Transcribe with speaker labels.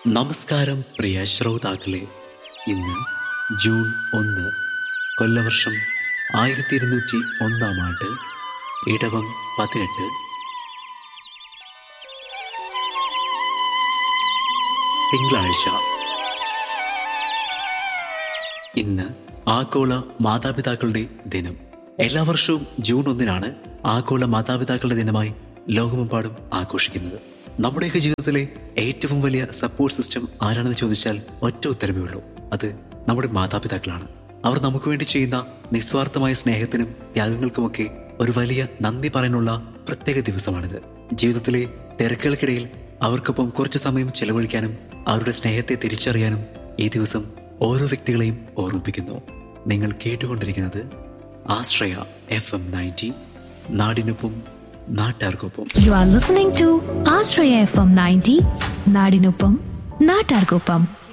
Speaker 1: നമസ്കാരം പ്രിയ ശ്രോതാക്കളെ ഇന്ന് ജൂൺ ഒന്ന് കൊല്ലവർഷം ആയിരത്തി ഇരുന്നൂറ്റി ഒന്നാം ആണ്ട് ഇടവം പതിനെട്ട് തിങ്കളാഴ്ച ഇന്ന് ആഗോള മാതാപിതാക്കളുടെ ദിനം എല്ലാ വർഷവും ജൂൺ ഒന്നിനാണ് ആഗോള മാതാപിതാക്കളുടെ ദിനമായി ലോകമെമ്പാടും ആഘോഷിക്കുന്നത് നമ്മുടെയൊക്കെ ജീവിതത്തിലെ ഏറ്റവും വലിയ സപ്പോർട്ട് സിസ്റ്റം ആരാണെന്ന് ചോദിച്ചാൽ ഒറ്റ ഉത്തരമേ ഉള്ളൂ അത് നമ്മുടെ മാതാപിതാക്കളാണ് അവർ നമുക്ക് വേണ്ടി ചെയ്യുന്ന നിസ്വാർത്ഥമായ സ്നേഹത്തിനും ത്യാഗങ്ങൾക്കുമൊക്കെ ഒരു വലിയ നന്ദി പറയാനുള്ള പ്രത്യേക ദിവസമാണിത് ജീവിതത്തിലെ തിരക്കുകൾക്കിടയിൽ അവർക്കൊപ്പം കുറച്ചു സമയം ചെലവഴിക്കാനും അവരുടെ സ്നേഹത്തെ തിരിച്ചറിയാനും ഈ ദിവസം ഓരോ വ്യക്തികളെയും ഓർമ്മിപ്പിക്കുന്നു നിങ്ങൾ കേട്ടുകൊണ്ടിരിക്കുന്നത് ആശ്രയ എഫ് എം നയൻറ്റി നാടിനൊപ്പം നാട്ടാർക്കൊപ്പം
Speaker 2: You are listening to Ashraya FM 90, Nadinupam, Natargopam.